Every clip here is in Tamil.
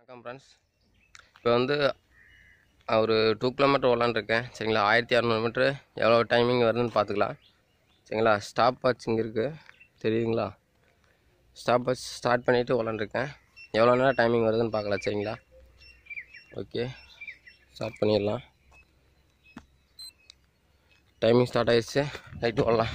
வணக்கம் ஃப்ரெண்ட்ஸ் இப்போ வந்து ஒரு டூ கிலோமீட்டர் ஓடலான்ருக்கேன் சரிங்களா ஆயிரத்தி அறநூறு மீட்ரு எவ்வளோ டைமிங் வருதுன்னு பார்த்துக்கலாம் சரிங்களா ஸ்டாப் வாட்ச் இங்கே இருக்குது தெரியுதுங்களா ஸ்டாப் வாட்ச் ஸ்டார்ட் பண்ணிவிட்டு ஓடலான்ருக்கேன் எவ்வளோ நேரம் டைமிங் வருதுன்னு பார்க்கலாம் சரிங்களா ஓகே ஸ்டார்ட் பண்ணிடலாம் டைமிங் ஸ்டார்ட் ஆயிடுச்சு ரைட்டு ஓடலாம்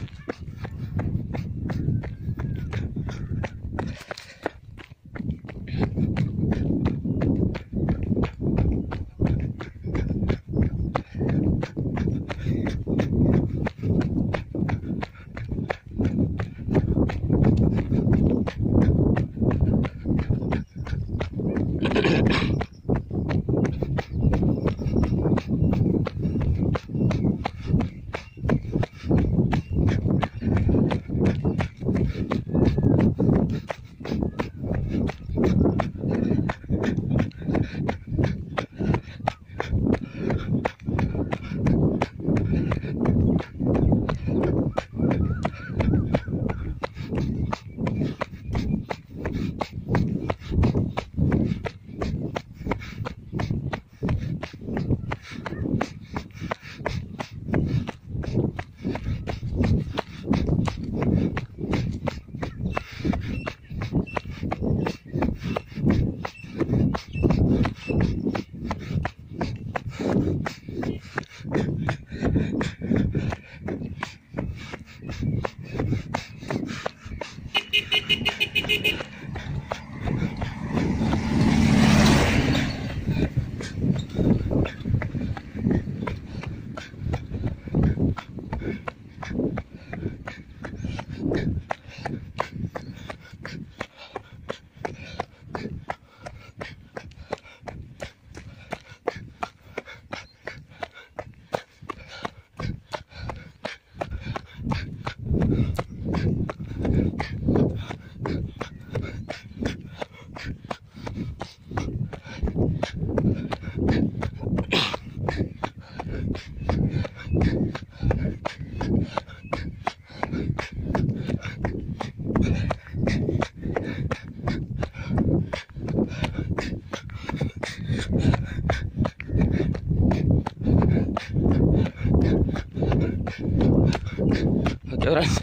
ஓகே ஃப்ரெண்ட்ஸ்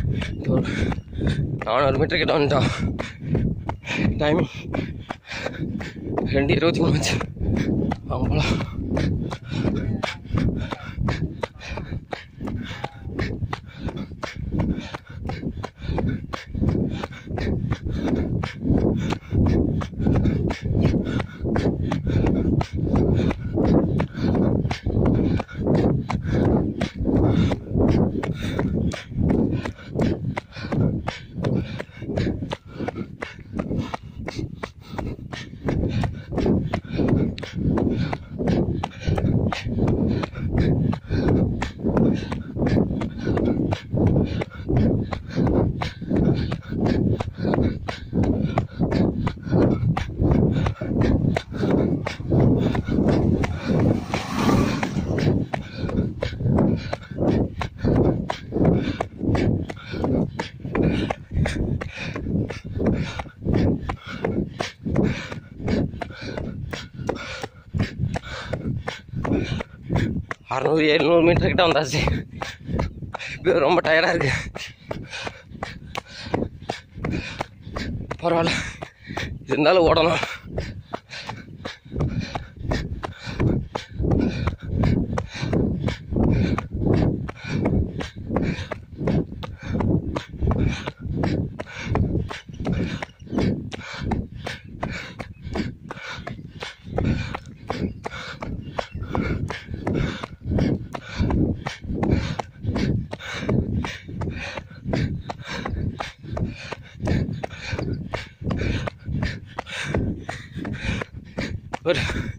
ஒரு நானூறு மீட்டர் கிட்ட வந்துட்டோம் டைமிங் ரெண்டு இருபத்தி மூணு வச்சு அவங்க போகலாம் அறநூறு எழுநூறு மீட்டர் கிட்ட வந்தாச்சு இப்போ ரொம்ப டயர்டாக இருக்கு பரவாயில்ல இருந்தாலும் ஓடணும் ஒரு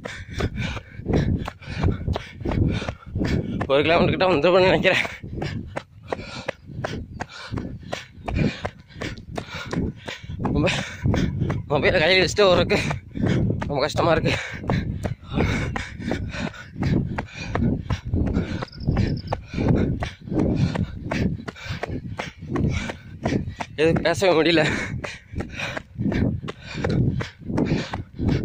ஒரு கிலோமீட்டர் கிட்ட வந்துருப்பேன்னு நினைக்கிறேன் ரொம்ப மொபைலை கையில் வச்சுட்டு வரக்கு ரொம்ப கஷ்டமாக இருக்கு எதுவும் பேசவே முடியல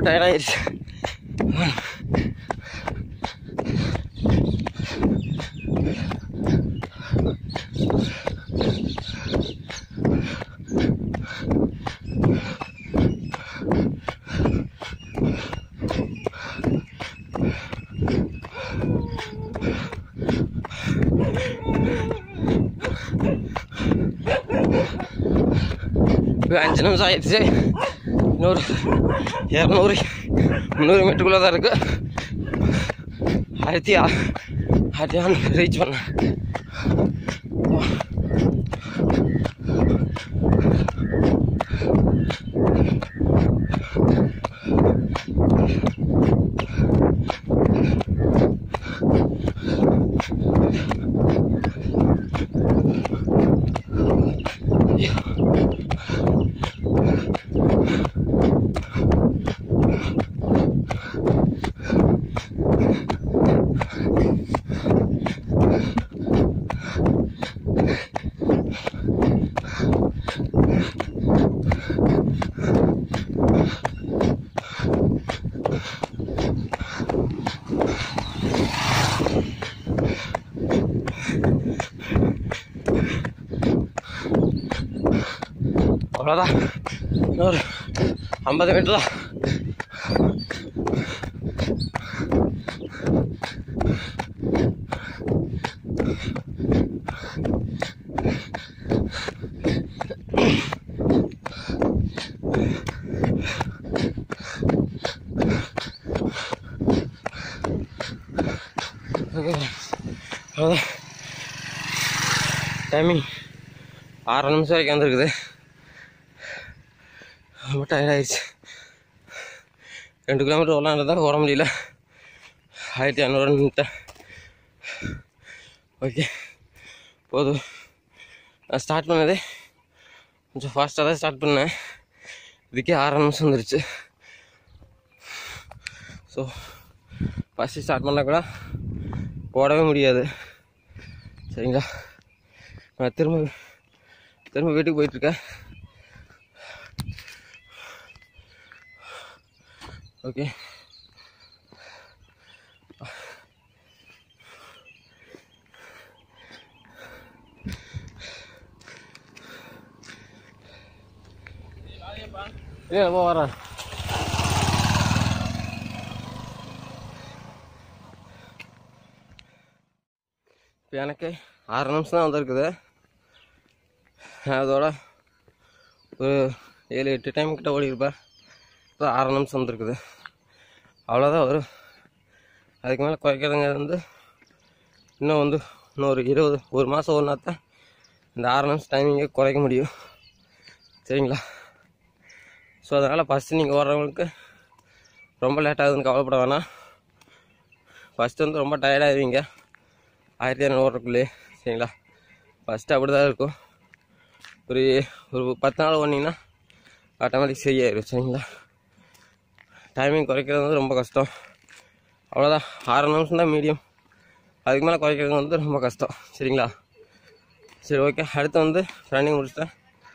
டயர்டாயிருச்சு இப்போ அஞ்சு நிமிஷம் ஆயிடுச்சு இன்னொரு இரநூறு முந்நூறு மீட்டருக்குள்ளே தான் இருக்கு ஆயிரத்தி ஆ- ஆயிரத்தி ஆறு ரீச் பண்ணேன் அவ்வளோதான் இன்னொரு ஐம்பது மீட்டர் தான் அவ்வளோதான் டைமிங் ஆறு நிமிஷம் வரைக்கும் வந்துருக்குது ரொம்ப tired ஆயிடுச்சு ரெண்டு கிலோமீட்டர் விளாண்டுதான் ஓட முடியல ஆயிரத்தி இரநூறு நின்ட்டேன் ஓகே போதும் நான் ஸ்டார்ட் பண்ணதே கொஞ்சம் ஃபாஸ்ட்டாக தான் ஸ்டார்ட் பண்ணேன் இதுக்கே ஆறு நிமிஷம் வந்துருச்சு ஸோ ஃபஸ்ட்டு ஸ்டார்ட் பண்ணால் கூட ஓடவே முடியாது சரிங்களா நான் திரும்ப திரும்ப வீட்டுக்கு போயிட்டுருக்கேன் ஓகே இல்லை போ வரேன் இப்போ எனக்கு ஆறு நிமிஷம் தான் வந்திருக்குது நான் அதோட ஒரு ஏழு எட்டு டைம் கிட்ட ஓடி இருப்பேன் இப்போ ஆறு நிமிஷம் வந்திருக்குது அவ்வளோதான் வரும் அதுக்கு மேலே குறைக்கிறதுங்க வந்து இன்னும் வந்து இன்னும் ஒரு இருபது ஒரு மாதம் ஒரு தான் இந்த ஆறு நிமிஷம் டைமிங்கை குறைக்க முடியும் சரிங்களா ஸோ அதனால் ஃபஸ்ட்டு நீங்கள் ஓடுறவங்களுக்கு ரொம்ப லேட் ஆகுதுன்னு கவலைப்பட வேணாம் ஃபஸ்ட்டு வந்து ரொம்ப டயர்டாகிடுவீங்க ஆயிரத்தி இரநூறு ஓடுறக்குள்ளே சரிங்களா ஃபஸ்ட்டு அப்படி தான் இருக்கும் ஒரு ஒரு பத்து நாள் ஓடினீங்கன்னா ஆட்டோமேட்டிக் சரியாயிடும் சரிங்களா டைமிங் குறைக்கிறது வந்து ரொம்ப கஷ்டம் அவ்வளோதான் ஆறு நிமிஷம் தான் மீடியம் அதுக்கு மேலே குறைக்கிறது வந்து ரொம்ப கஷ்டம் சரிங்களா சரி ஓகே அடுத்து வந்து ரன்னிங் முடிச்சிட்டேன்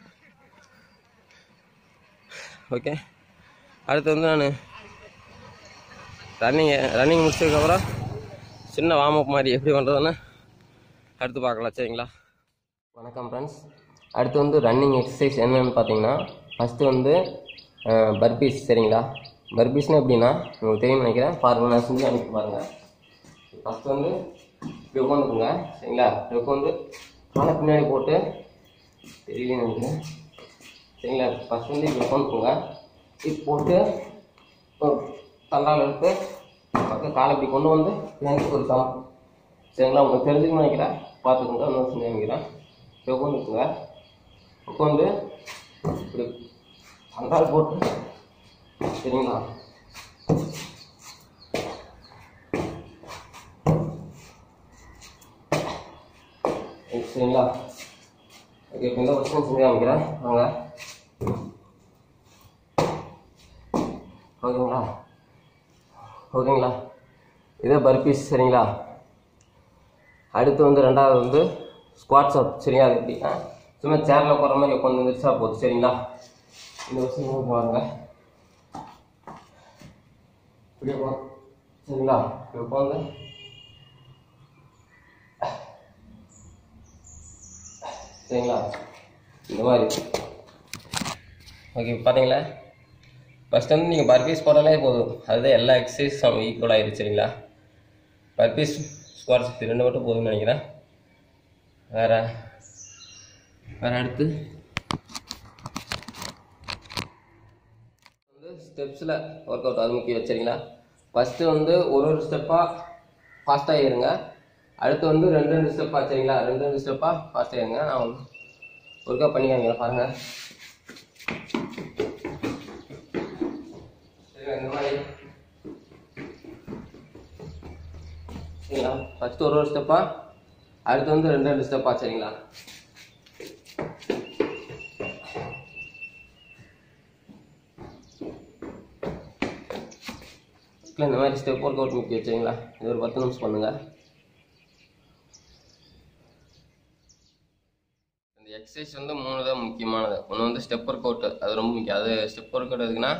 ஓகே அடுத்து வந்து நான் ரன்னிங் ரன்னிங் முடிச்சதுக்கப்புறம் சின்ன வார்ம் அப் மாதிரி எப்படி பண்ணுறதுன்னு அடுத்து பார்க்கலாம் சரிங்களா வணக்கம் ஃப்ரெண்ட்ஸ் அடுத்து வந்து ரன்னிங் எக்ஸசைஸ் என்னன்னு பார்த்தீங்கன்னா ஃபஸ்ட்டு வந்து பர்பீஸ் சரிங்களா பர்பீஸ்னு எப்படின்னா உங்களுக்கு தெரியும்னு நினைக்கிறேன் பாருங்கள் நான் செஞ்சு அனுப்பி பாருங்கள் ஃபஸ்ட்டு வந்து இப்படி உட்காந்துக்குங்க சரிங்களா இப்படி உட்காந்து காலை பின்னாடி போட்டு தெரியலன்னு நினைக்கிறேன் சரிங்களா ஃபஸ்ட் வந்து இப்படி உட்காந்துக்குங்க இப்படி போட்டு தண்டால் எடுத்து பக்கம் காலை இப்படி கொண்டு வந்து பின்னாடி ஒரு சம் சரிங்களா உங்களுக்கு தெரிஞ்சுக்கணும்னு நினைக்கிறேன் பார்த்துக்கோங்க இன்னும் செஞ்சு நினைக்கிறேன் இப்படி உட்காந்துக்குங்க உட்காந்து இப்படி தண்டால் போட்டு சரிங்களா சரிங்களா ஓகே இப்போ இந்த கொஸ்டின் செஞ்சு காமிக்கிறேன் வாங்க ஓகேங்களா ஓகேங்களா இதே பர்பீஸ் சரிங்களா அடுத்து வந்து ரெண்டாவது வந்து ஸ்குவாட்ஸ் அப் சரிங்களா அது எப்படின்னா சும்மா சேரில் போகிற மாதிரி உட்காந்து வந்துருச்சா போகுது சரிங்களா இந்த விஷயம் பாருங்க இப்படியே போ சரிங்களா இப்போ போங்க சரிங்களா இந்த மாதிரி ஓகே பார்த்தீங்களா ஃபஸ்ட் வந்து நீங்கள் பர்பீஸ் போட்டாலே போதும் அதுதான் எல்லா எக்ஸசைஸும் ஈக்குவல் ஆயிடுச்சு சரிங்களா பர்பீஸ் ஸ்குவாட்ஸ் இது ரெண்டு மட்டும் போதும்னு நினைக்கிறேன் வேற வேற அடுத்து வந்து ஸ்டெப்ஸில் ஒர்க் அவுட் அது முக்கியம் சரிங்களா ஃபஸ்ட்டு வந்து ஒரு ஒரு ஸ்டெப்பாக ஃபாஸ்ட்டாக ஏறுங்க அடுத்து வந்து ரெண்டு ரெண்டு ஸ்டெப்பாக சரிங்களா ரெண்டு ரெண்டு ஸ்டெப்பாக ஃபாஸ்ட்டாக ஏறுங்க நான் ஒர்க் அவுட் பண்ணிக்காங்க பாருங்கள் சரிங்களா இந்த மாதிரி சரிங்களா ஃபஸ்ட்டு ஒரு ஒரு ஸ்டெப்பாக அடுத்து வந்து ரெண்டு ரெண்டு ஸ்டெப்பாக சரிங்களா இல்லை இந்த மாதிரி ஸ்டெப் ஒர்க் அவுட் முக்கிய வச்சுங்களா இது ஒரு பத்து நிமிஷம் பண்ணுங்கள் இந்த எக்ஸசைஸ் வந்து மூணு தான் முக்கியமானது ஒன்று வந்து ஸ்டெப் ஒர்க் அவுட் அது ரொம்ப முக்கியம் அது ஸ்டெப் ஒர்க் அவுட் எதுக்குன்னா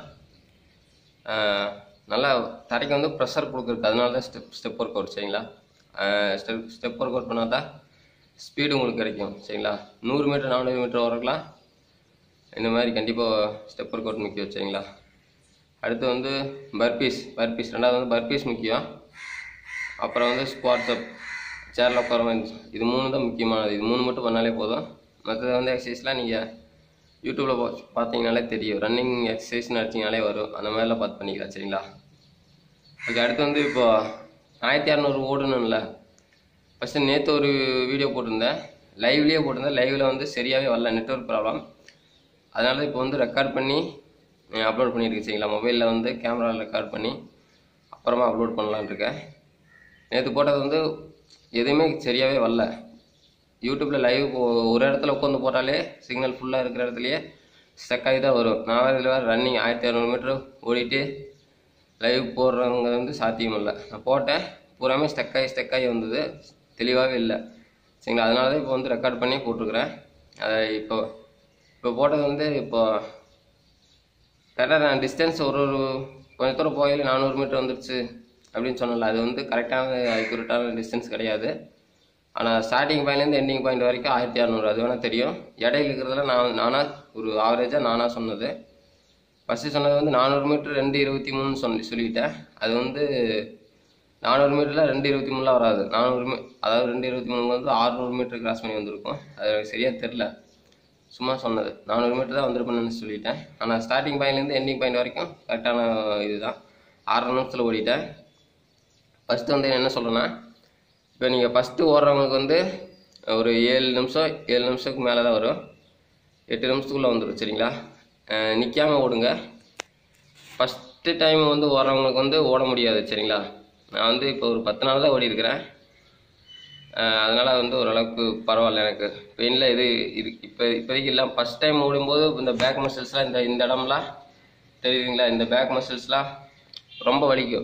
ஆஹ், நல்லா தரைக்கு வந்து ப்ரெஷர் கொடுக்குறதுக்கு அதனால தான் ஸ்டெப் ஸ்டெப் ஒர்க் அவுட் சரிங்களா ஸ்டெப் ஸ்டெப் ஒர்க் அவுட் பண்ணால் தான் ஸ்பீடு உங்களுக்கு கிடைக்கும் சரிங்களா நூறு மீட்டர் நானூறு மீட்டர் வரக்கலாம் இந்த மாதிரி கண்டிப்பாக ஸ்டெப் ஒர்க் அவுட் முக்கியம் சரிங்களா அடுத்து வந்து பர்பீஸ் பர்பீஸ் ரெண்டாவது வந்து பர்பீஸ் முக்கியம் அப்புறம் வந்து ஸ்குவாட்ஸ் அப் சேரில் உட்கார மாதிரி இது மூணு தான் முக்கியமானது இது மூணு மட்டும் பண்ணாலே போதும் மற்றது வந்து எக்ஸசைஸ்லாம் நீங்கள் யூடியூப்பில் பா பார்த்தீங்கனாலே தெரியும் ரன்னிங் எக்ஸசைஸ்னு அடிச்சிங்கனாலே வரும் அந்த மாதிரிலாம் பார்த்து பண்ணிக்கலாம் சரிங்களா ஓகே அடுத்து வந்து இப்போ ஆயிரத்தி அறநூறு ஓடணும்ல ஃபஸ்ட்டு நேற்று ஒரு வீடியோ போட்டிருந்தேன் லைவ்லேயே போட்டிருந்தேன் லைவில் வந்து சரியாகவே வரல நெட்ஒர்க் ப்ராப்ளம் அதனால் இப்போ வந்து ரெக்கார்ட் பண்ணி அப்லோட் பண்ணியிருக்கேன் சரிங்களா மொபைலில் வந்து கேமராவில் ரெக்கார்ட் பண்ணி அப்புறமா அப்லோட் பண்ணலான்னு இருக்கேன் நேற்று போட்டது வந்து எதுவுமே சரியாகவே வரல யூடியூப்பில் லைவ் ஒரு இடத்துல உட்காந்து போட்டாலே சிக்னல் ஃபுல்லாக இருக்கிற இடத்துலையே ஸ்டக் ஆகி தான் வரும் நான் வேறு இதில் வேறு ரன்னிங் ஆயிரத்தி இரநூறு மீட்டர் ஓடிட்டு லைவ் போடுறவங்க வந்து சாத்தியம் இல்லை நான் போட்டேன் பூராமே ஸ்டக் ஆகி ஸ்டக் ஆகி வந்தது தெளிவாகவே இல்லை சரிங்களா அதனால தான் இப்போ வந்து ரெக்கார்ட் பண்ணி போட்டிருக்கிறேன் அதை இப்போ இப்போ போட்டது வந்து இப்போ கரெக்டாக நான் டிஸ்டன்ஸ் ஒரு ஒரு கொஞ்ச தூரம் போகையில் நானூறு மீட்டர் வந்துருச்சு அப்படின்னு சொன்னல அது வந்து கரெக்டான அக்யூரேட்டான டிஸ்டன்ஸ் கிடையாது ஆனால் ஸ்டார்டிங் பாயிண்ட்லேருந்து எண்டிங் பாயிண்ட் வரைக்கும் ஆயிரத்தி இரநூறு அது வேணால் தெரியும் இடையில இருக்கிறதுல நான் நானாக ஒரு ஆவரேஜாக நானாக சொன்னது ஃபஸ்ட்டு சொன்னது வந்து நானூறு மீட்டர் ரெண்டு இருபத்தி மூணு சொல்லி சொல்லிட்டேன் அது வந்து நானூறு மீட்டரில் ரெண்டு இருபத்தி மூணுலாம் வராது நானூறு மீ அதாவது ரெண்டு இருபத்தி மூணு வந்து ஆறுநூறு மீட்டர் கிராஸ் பண்ணி வந்திருக்கும் அது எனக்கு சரியாக தெரில சும்மா சொன்னது நானூறு மீட்டர் தான் வந்திருப்பேன்னு சொல்லிட்டேன் ஆனால் ஸ்டார்டிங் பாயிண்ட்லேருந்து எண்டிங் பாயிண்ட் வரைக்கும் கரெக்டான இதுதான் ஆறரை நிமிஷத்தில் ஓடிட்டேன் ஃபஸ்ட்டு வந்து என்ன சொல்கிறேன்னா இப்போ நீங்கள் ஃபஸ்ட்டு ஓடுறவங்களுக்கு வந்து ஒரு ஏழு நிமிஷம் ஏழு நிமிஷத்துக்கு மேலே தான் வரும் எட்டு நிமிஷத்துக்குள்ளே வந்துடும் சரிங்களா நிற்காமல் ஓடுங்க ஃபஸ்ட்டு டைம் வந்து ஓடுறவங்களுக்கு வந்து ஓட முடியாது சரிங்களா நான் வந்து இப்போ ஒரு பத்து நாள் தான் ஓடி இருக்கிறேன் அதனால் வந்து ஓரளவுக்கு பரவாயில்ல எனக்கு பெயினில் இது இது இப்போ இப்போதைக்கு இல்லை ஃபஸ்ட் டைம் ஓடும்போது இந்த பேக் மசில்ஸ்லாம் இந்த இந்த இடம்லாம் தெரியுதுங்களா இந்த பேக் மசில்ஸ்லாம் ரொம்ப வலிக்கும்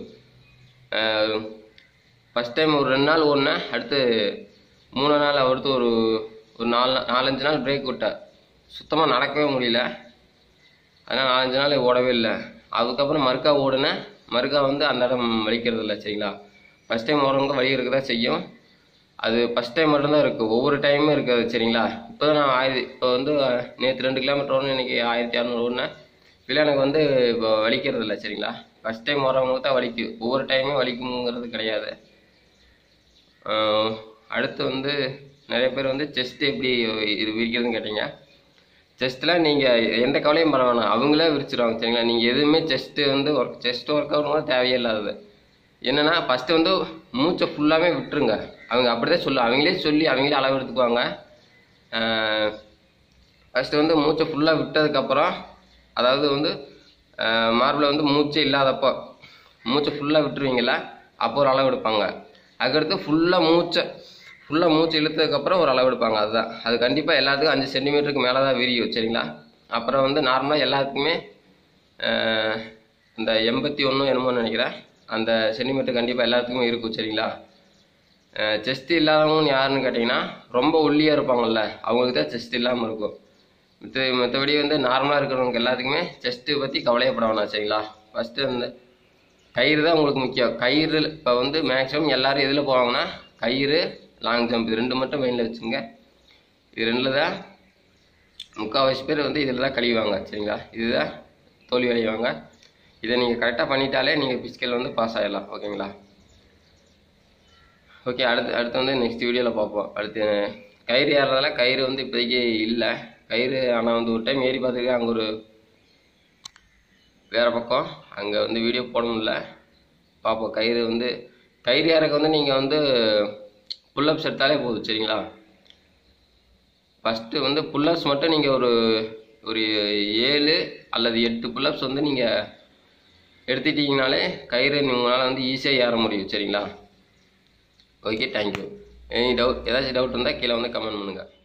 ஃபஸ்ட் டைம் ஒரு ரெண்டு நாள் ஓடினேன் அடுத்து மூணு நாள் அடுத்து ஒரு ஒரு நாலு நா- நாலஞ்சு நாள் பிரேக் விட்டேன் சுத்தமாக நடக்கவே முடியல அதனால் நாலஞ்சு நாள் ஓடவே இல்லை அதுக்கப்புறம் மறுக்கா ஓடுனேன் மறுக்கா வந்து அந்த இடம் வலிக்கிறது இல்லை சரிங்களா ஃபஸ்ட் டைம் ஓடுறவங்க வலி இருக்க தான் செய்யும் அது ஃபஸ்ட் டைம் மட்டும்தான் இருக்குது ஒவ்வொரு டைமும் இருக்காது சரிங்களா இப்போ தான் நான் ஆயிரத்தி இப்போ வந்து நேற்று ரெண்டு கிலோமீட்டர் ஓடணும் இன்றைக்கி ஆயிரத்தி இரநூறு ஓடினேன் இல்லை எனக்கு வந்து இப்போ வலிக்கிறது இல்லை சரிங்களா ஃபஸ்ட் டைம் ஓடுறவங்களுக்கு தான் வலிக்கும் ஒவ்வொரு டைமும் வலிக்குங்கிறது கிடையாது ஆஹ் அடுத்து வந்து நிறைய பேர் வந்து செஸ்ட் எப்படி இது விரிக்கிறதுன்னு கேட்டீங்க செஸ்ட்டில் நீங்கள் எந்த கவலையும் பண்ண வேணாம் அவங்களே விரிச்சிருவாங்க சரிங்களா நீங்கள் எதுவுமே செஸ்ட்டு வந்து ஒர்க் செஸ்ட் ஒர்க் அவுட் தேவையே இல்லாதது என்னென்னா ஃபஸ்ட்டு வந்து மூச்சை ஃபுல்லாகவே விட்டுருங்க அவங்க அப்படி தான் சொல்லு அவங்களே சொல்லி அவங்களே அளவு எடுத்துக்குவாங்க ஃபஸ்ட்டு வந்து மூச்சை ஃபுல்லாக விட்டதுக்கப்புறம் அதாவது வந்து மார்பில் வந்து மூச்சே இல்லாதப்போ மூச்சை ஃபுல்லாக விட்டுருவீங்கள அப்போ ஒரு அளவு எடுப்பாங்க அதுக்கடுத்து ஃபுல்லாக மூச்சை ஃபுல்லாக மூச்சு இழுத்ததுக்கப்புறம் ஒரு அளவு எடுப்பாங்க அதுதான் அது கண்டிப்பாக எல்லாத்துக்கும் அஞ்சு சென்டிமீட்டருக்கு மேலே தான் விரியும் சரிங்களா அப்புறம் வந்து நார்மலாக எல்லாத்துக்குமே ஆஹ், இந்த எண்பத்தி ஒன்று என்னமோ நினைக்கிறேன் அந்த சென்டிமீட்டர் கண்டிப்பாக எல்லாத்துக்குமே இருக்கும் சரிங்களா செஸ்ட் இல்லாதவங்க யாருன்னு கேட்டிங்கன்னா ரொம்ப ஒல்லியாக இருப்பாங்கல்ல அவங்களுக்கு தான் செஸ்ட் இல்லாமல் இருக்கும் மற்ற மற்றபடி வந்து நார்மலாக இருக்கிறவங்க எல்லாத்துக்குமே செஸ்ட்டு பற்றி கவலையப்பட வேணாம் சரிங்களா ஃபஸ்ட்டு வந்து கயிறு தான் உங்களுக்கு முக்கியம் கயிறு இப்போ வந்து மேக்ஸிமம் எல்லாரும் எதில் போவாங்கன்னா கயிறு லாங் ஜம்ப் இது ரெண்டு மட்டும் மெயினில் வச்சுங்க இது ரெண்டில் தான் முக்கால்வாசி பேர் வந்து இதில் தான் கழிவாங்க சரிங்களா இதுதான் தோல்வி அடைவாங்க இதை நீங்கள் கரெக்டாக பண்ணிட்டாலே நீங்கள் பிசிக்கல் வந்து பாஸ் ஆகிடலாம் ஓகேங்களா ஓகே அடுத்து அடுத்து வந்து நெக்ஸ்ட் வீடியோவில் பார்ப்போம் அடுத்து கயிறு ஏறுறதால கயிறு வந்து இப்போதைக்கு இல்லை கயிறு ஆனால் வந்து ஒரு டைம் ஏறி பார்த்துருக்கேன் அங்கே ஒரு வேறு பக்கம் அங்கே வந்து வீடியோ போட முடியல பார்ப்போம் கயிறு வந்து கயிறு ஏறக்கு வந்து நீங்கள் வந்து புல்லப்ஸ் எடுத்தாலே போதும் சரிங்களா ஃபஸ்ட்டு வந்து புல்லப்ஸ் மட்டும் நீங்கள் ஒரு ஒரு ஏழு அல்லது எட்டு புல்லப்ஸ் வந்து நீங்கள் எடுத்துட்டீங்கனாலே கயிறு உங்களால் வந்து ஈஸியாக ஏற முடியும் சரிங்களா ஓகே தேங்க்யூ எனி டவுட் ஏதாச்சும் டவுட் இருந்தால் கீழே வந்து கமெண்ட் பண்ணுங்கள்